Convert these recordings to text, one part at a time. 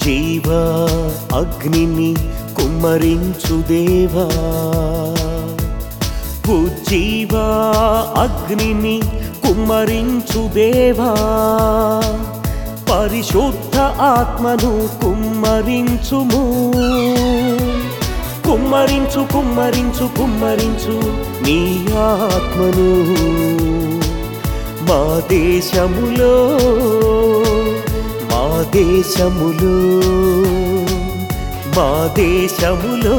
జీవ అగ్నిని కుమ్మరించు దేవా ఉజ్జీవ అగ్నిని కుమ్మరించు దేవా పరిశుద్ధ ఆత్మను కుమ్మరించుము కుమ్మరించు కుమ్మరించు కుమ్మరించు నీ ఆత్మను మా దేశములో మా దేశములో మా దేశములో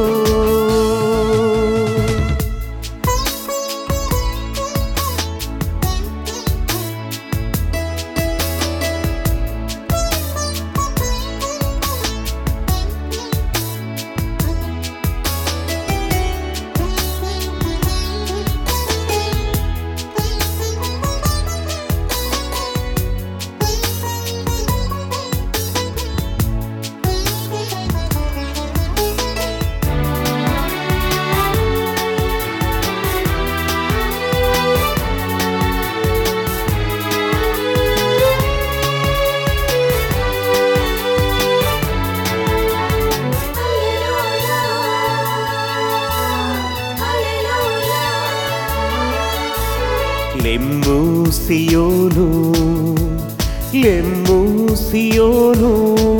లెమ్ము సియోను లెమ్ము సియోను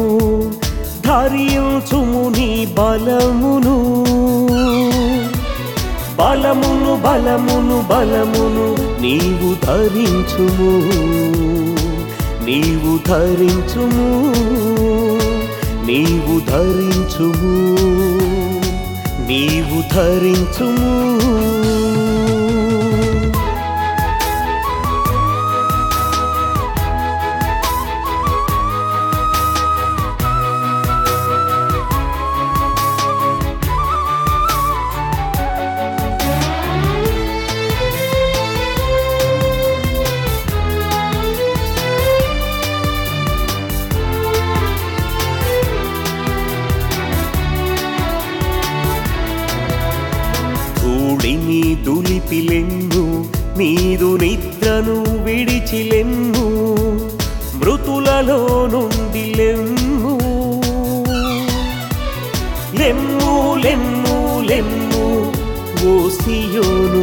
ధరించుము నీ బలమును బలమును బలమును బలమును నీవు ధరించుము నీవు ధరించుము నీవు ధరించుము నీవు ధరించుము ధూళిని దులిపిలెన్ను నీదు నిద్రను విడిచిలెన్ను మృతులలో నుండి లెమ్ము లెమ్ము లెమ్ము లెమ్ము ఓ సియోను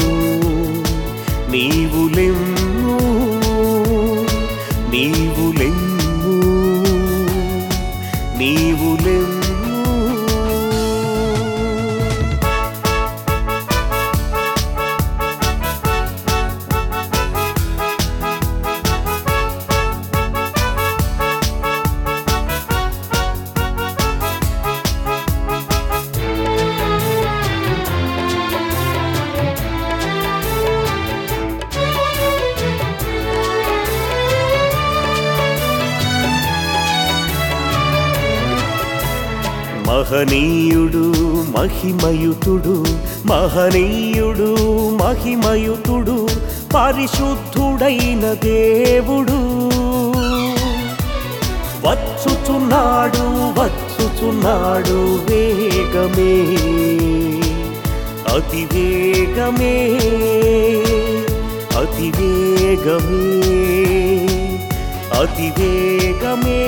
నీవు లెమ్ము నీవు లెమ్ము నీవు లెమ్ము మహనీయుడు మహిమయుతుడు మహనీయుడు మహిమయుతుడు పరిశుద్ధుడైన దేవుడు వచ్చుచున్నాడు వచ్చుచున్నాడు వేగమే అతి వేగమే అతి వేగమే అతి వేగమే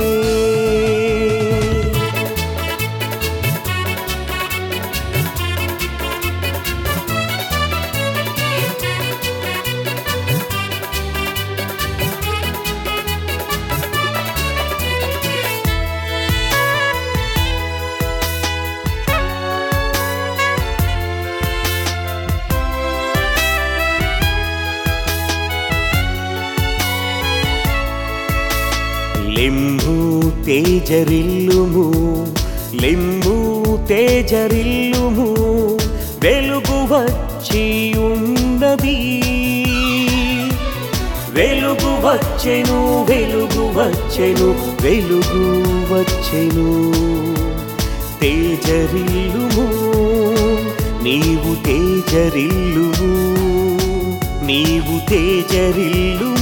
లెంబు తేజరిల్లుము లెంబు తేజరిల్లుము వెలుగు వచ్చి ఉన్నది వెలుగు వచ్చెను వెలుగు వచ్చెను వెలుగు వచ్చెను తేజరిల్లుము నీవు తేజరిల్లుము నీవు తేజరిల్లుము